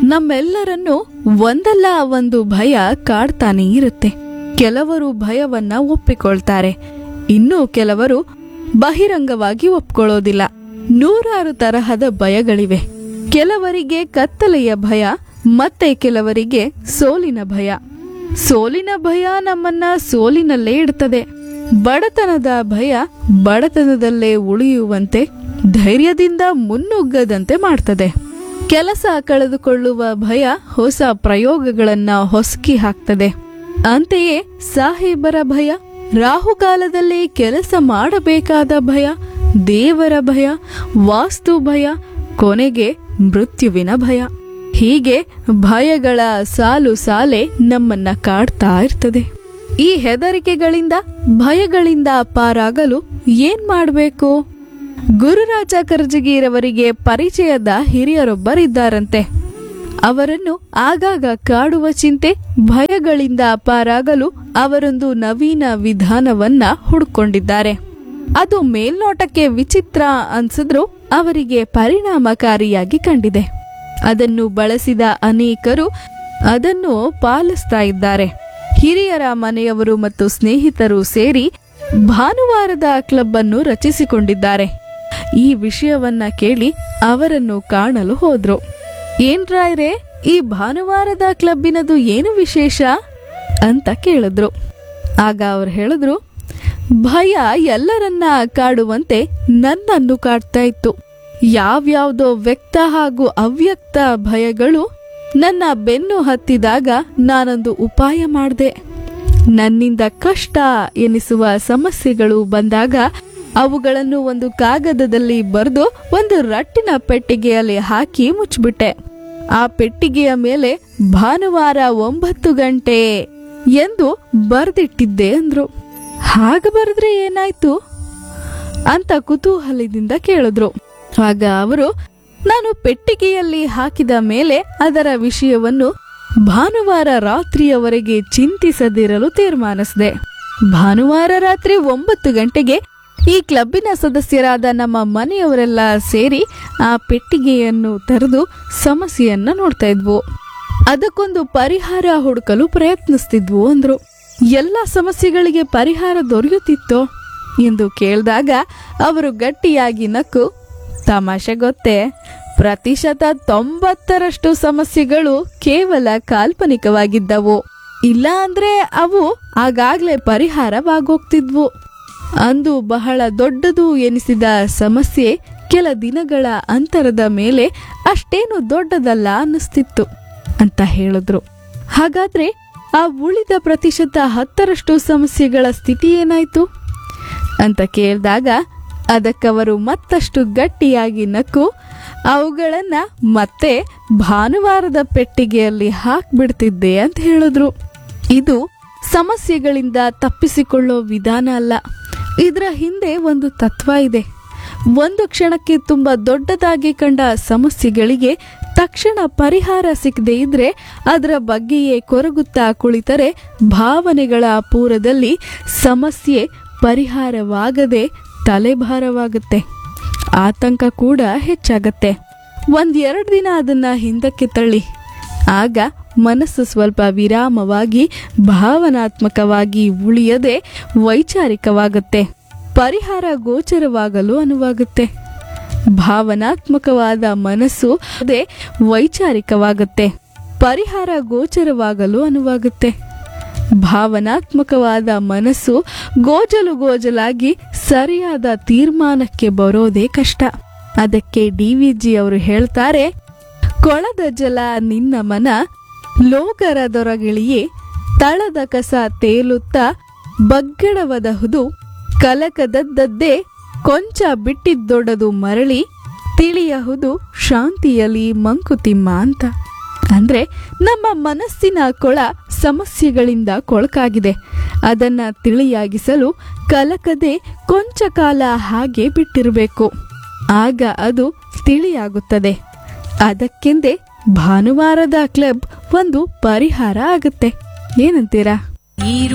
ನಮ್ಮೆಲ್ಲರನ್ನು ಒಂದಲ್ಲ ಒಂದು ಭಯ ಕಾಡ್ತಾನೆ ಇರುತ್ತೆ ಕೆಲವರು ಭಯವನ್ನ ಒಪ್ಪಿಕೊಳ್ತಾರೆ ಇನ್ನು ಕೆಲವರು ಬಹಿರಂಗವಾಗಿ ಒಪ್ಕೊಳ್ಳೋದಿಲ್ಲ ನೂರಾರು ತರಹದ ಭಯಗಳಿವೆ ಕೆಲವರಿಗೆ ಕತ್ತಲೆಯ ಭಯ ಮತ್ತೆ ಕೆಲವರಿಗೆ ಸೋಲಿನ ಭಯ ಸೋಲಿನ ಭಯ ನಮ್ಮನ್ನ ಸೋಲಿನಲ್ಲೇ ಇಡ್ತದೆ ಬಡತನದ ಭಯ ಬಡತನದಲ್ಲೇ ಉಳಿಯುವಂತೆ ಧೈರ್ಯದಿಂದ ಮುನ್ನುಗ್ಗದಂತೆ ಮಾಡ್ತದೆ ಕೆಲಸ ಕಳೆದುಕೊಳ್ಳುವ ಭಯ ಹೊಸ ಪ್ರಯೋಗಗಳನ್ನ ಹೊಸಕಿ ಹಾಕ್ತದೆ ಅಂತೆಯೇ ಸಾಹೇಬರ ಭಯ ರಾಹುಕಾಲದಲ್ಲಿ ಕೆಲಸ ಮಾಡಬೇಕಾದ ಭಯ ದೇವರ ಭಯ ವಾಸ್ತು ಭಯ ಕೊನೆಗೆ ಮೃತ್ಯುವಿನ ಭಯ ಹೀಗೆ ಭಯಗಳ ಸಾಲು ಸಾಲೆ ನಮ್ಮನ್ನ ಕಾಡ್ತಾ ಇರ್ತದೆ ಈ ಹೆದರಿಕೆಗಳಿಂದ ಭಯಗಳಿಂದ ಪಾರಾಗಲು ಏನ್ ಮಾಡಬೇಕು ಗುರುರಾಜ ಕರ್ಜಗಿರವರಿಗೆ ಪರಿಚಯದ ಹಿರಿಯರೊಬ್ಬರಿದ್ದಾರಂತೆ ಅವರನ್ನು ಆಗಾಗ ಕಾಡುವ ಚಿಂತೆ ಭಯಗಳಿಂದ ಪಾರಾಗಲು ಅವರೊಂದು ನವೀನ ವಿಧಾನವನ್ನ ಹುಡ್ಕೊಂಡಿದ್ದಾರೆ ಅದು ಮೇಲ್ನೋಟಕ್ಕೆ ವಿಚಿತ್ರ ಅನ್ಸಿದ್ರು ಅವರಿಗೆ ಪರಿಣಾಮಕಾರಿಯಾಗಿ ಕಂಡಿದೆ ಅದನ್ನು ಬಳಸಿದ ಅನೇಕರು ಅದನ್ನು ಪಾಲಿಸ್ತಾ ಇದ್ದಾರೆ ಹಿರಿಯರ ಮನೆಯವರು ಮತ್ತು ಸ್ನೇಹಿತರು ಸೇರಿ ಭಾನುವಾರದ ಕ್ಲಬ್ ಅನ್ನು ರಚಿಸಿಕೊಂಡಿದ್ದಾರೆ ಈ ವಿಷಯವನ್ನ ಕೇಳಿ ಅವರನ್ನು ಕಾಣಲು ಹೋದ್ರು ಏನ್ರಾಯ್ರೆ ಈ ಭಾನುವಾರದ ಕ್ಲಬ್ಬಿನದು ಏನು ವಿಶೇಷ ಅಂತ ಕೇಳಿದ್ರು ಆಗ ಅವ್ರು ಹೇಳಿದ್ರು ಭಯ ಎಲ್ಲರನ್ನ ಕಾಡುವಂತೆ ನನ್ನನ್ನು ಕಾಡ್ತಾ ಇತ್ತು ಯಾವ್ಯಾವ್ದೋ ವ್ಯಕ್ತ ಹಾಗೂ ಅವ್ಯಕ್ತ ಭಯಗಳು ನನ್ನ ಬೆನ್ನು ಹತ್ತಿದಾಗ ನಾನೊಂದು ಉಪಾಯ ಮಾಡಿದೆ ನನ್ನಿಂದ ಕಷ್ಟ ಎನಿಸುವ ಸಮಸ್ಯೆಗಳು ಬಂದಾಗ ಅವುಗಳನ್ನು ಒಂದು ಕಾಗದದಲ್ಲಿ ಬರೆದು ಒಂದು ರಟ್ಟಿನ ಪೆಟ್ಟಿಗೆಯಲ್ಲಿ ಹಾಕಿ ಮುಚ್ಚಿಬಿಟ್ಟೆ ಆ ಪೆಟ್ಟಿಗೆಯ ಮೇಲೆ ಭಾನುವಾರ ಒಂಬತ್ತು ಗಂಟೆ ಎಂದು ಬರೆದಿಟ್ಟಿದ್ದೆ ಅಂದ್ರು ಹಾಗ ಬರೆದ್ರೆ ಏನಾಯ್ತು ಅಂತ ಕುತೂಹಲದಿಂದ ಕೇಳಿದ್ರು ಆಗ ಅವರು ನಾನು ಪೆಟ್ಟಿಗೆಯಲ್ಲಿ ಹಾಕಿದ ಮೇಲೆ ಅದರ ವಿಷಯವನ್ನು ಭಾನುವಾರ ರಾತ್ರಿಯವರೆಗೆ ಚಿಂತಿಸದಿರಲು ತೀರ್ಮಾನಿಸಿದೆ ಭಾನುವಾರ ರಾತ್ರಿ ಒಂಬತ್ತು ಗಂಟೆಗೆ ಈ ಕ್ಲಬ್ಬಿನ ಸದಸ್ಯರಾದ ನಮ್ಮ ಮನೆಯವರೆಲ್ಲ ಸೇರಿ ಆ ಪೆಟ್ಟಿಗೆಯನ್ನು ತೆರೆದು ಸಮಸ್ಯೆಯನ್ನ ನೋಡ್ತಾ ಇದ್ವು ಅದಕ್ಕೊಂದು ಪರಿಹಾರ ಹುಡುಕಲು ಪ್ರಯತ್ನಿಸ್ತಿದ್ವು ಅಂದ್ರು ಎಲ್ಲ ಸಮಸ್ಯೆಗಳಿಗೆ ಪರಿಹಾರ ದೊರೆಯುತ್ತಿತ್ತೋ ಎಂದು ಕೇಳಿದಾಗ ಅವರು ಗಟ್ಟಿಯಾಗಿ ನಕ್ಕು ತಮಾಷೆ ಗೊತ್ತೇ ಪ್ರತಿಶತ ತೊಂಬತ್ತರಷ್ಟು ಸಮಸ್ಯೆಗಳು ಕೇವಲ ಕಾಲ್ಪನಿಕವಾಗಿದ್ದವು ಇಲ್ಲ ಅಂದ್ರೆ ಅವು ಆಗಾಗ್ಲೇ ಪರಿಹಾರವಾಗೋಗ್ತಿದ್ವು ಅಂದು ಬಹಳ ದೊಡ್ಡದು ಎನಿಸಿದ ಸಮಸ್ಯೆ ಕೆಲ ದಿನಗಳ ಅಂತರದ ಮೇಲೆ ಅಷ್ಟೇನು ದೊಡ್ಡದಲ್ಲ ಅನ್ನಿಸ್ತಿತ್ತು ಅಂತ ಹೇಳಿದ್ರು ಹಾಗಾದ್ರೆ ಆ ಉಳಿದ ಪ್ರತಿಶತ ಹತ್ತರಷ್ಟು ಸಮಸ್ಯೆಗಳ ಸ್ಥಿತಿ ಏನಾಯ್ತು ಅಂತ ಕೇಳಿದಾಗ ಅದಕ್ಕವರು ಮತ್ತಷ್ಟು ಗಟ್ಟಿಯಾಗಿ ನಕ್ಕು ಅವುಗಳನ್ನ ಮತ್ತೆ ಭಾನುವಾರದ ಪೆಟ್ಟಿಗೆಯಲ್ಲಿ ಹಾಕ್ಬಿಡ್ತಿದ್ದೆ ಅಂತ ಹೇಳಿದ್ರು ಇದು ಸಮಸ್ಯೆಗಳಿಂದ ತಪ್ಪಿಸಿಕೊಳ್ಳೋ ವಿಧಾನ ಅಲ್ಲ ಇದರ ಹಿಂದೆ ಒಂದು ತತ್ವ ಇದೆ ಒಂದು ಕ್ಷಣಕ್ಕೆ ತುಂಬಾ ದೊಡ್ಡದಾಗಿ ಕಂಡ ಸಮಸ್ಯೆಗಳಿಗೆ ತಕ್ಷಣ ಪರಿಹಾರ ಸಿಗದೆ ಇದ್ರೆ ಅದರ ಬಗ್ಗೆಯೇ ಕೊರಗುತ್ತಾ ಕುಳಿತರೆ ಭಾವನೆಗಳ ಪೂರದಲ್ಲಿ ಸಮಸ್ಯೆ ಪರಿಹಾರವಾಗದೆ ತಲೆಭಾರವಾಗುತ್ತೆ ಆತಂಕ ಕೂಡ ಹೆಚ್ಚಾಗತ್ತೆ ಒಂದೆರಡು ದಿನ ಅದನ್ನ ಹಿಂದಕ್ಕೆ ತಳ್ಳಿ ಆಗ ಮನಸ್ಸು ಸ್ವಲ್ಪ ವಿರಾಮವಾಗಿ ಭಾವನಾತ್ಮಕವಾಗಿ ಉಳಿಯದೆ ವೈಚಾರಿಕವಾಗುತ್ತೆ ಪರಿಹಾರ ಗೋಚರವಾಗಲು ಅನುವಾಗುತ್ತೆ ಭಾವನಾತ್ಮಕವಾದ ಮನಸ್ಸು ಅದೇ ವೈಚಾರಿಕವಾಗುತ್ತೆ ಪರಿಹಾರ ಗೋಚರವಾಗಲು ಅನುವಾಗುತ್ತೆ ಭಾವನಾತ್ಮಕವಾದ ಮನಸ್ಸು ಗೋಜಲು ಗೋಜಲಾಗಿ ಸರಿಯಾದ ತೀರ್ಮಾನಕ್ಕೆ ಬರೋದೇ ಕಷ್ಟ ಅದಕ್ಕೆ ಡಿ ವಿ ಜಿ ಅವರು ಹೇಳ್ತಾರೆ ಕೊಳದ ಜಲ ನಿನ್ನ ಮನ ಲೋಕರದೊರಗಿಳಿಯೇ ತಳದ ಕಸ ತೇಲುತ್ತಾ ಬಗ್ಗಡವದಹುದು ಕಲಕದದ್ದದ್ದೇ ಕೊಂಚ ಬಿಟ್ಟಿದ್ದೊಡದು ಮರಳಿ ತಿಳಿಯಹುದು ಶಾಂತಿಯಲಿ ಮಂಕುತಿಮ್ಮ ಅಂತ ಅಂದ್ರೆ ನಮ್ಮ ಮನಸ್ಸಿನ ಕೊಳ ಸಮಸ್ಯೆಗಳಿಂದ ಕೊಳಕಾಗಿದೆ ಅದನ್ನ ತಿಳಿಯಾಗಿಸಲು ಕಲಕದೆ ಕೊಂಚ ಕಾಲ ಹಾಗೆ ಬಿಟ್ಟಿರಬೇಕು ಆಗ ಅದು ತಿಳಿಯಾಗುತ್ತದೆ ಅದಕ್ಕೆಂದೇ ಭಾನುವಾರದ ಕ್ಲಬ್ ಒಂದು ಪರಿಹಾರ ಆಗುತ್ತೆ ಏನಂತೀರಾ ನೀರು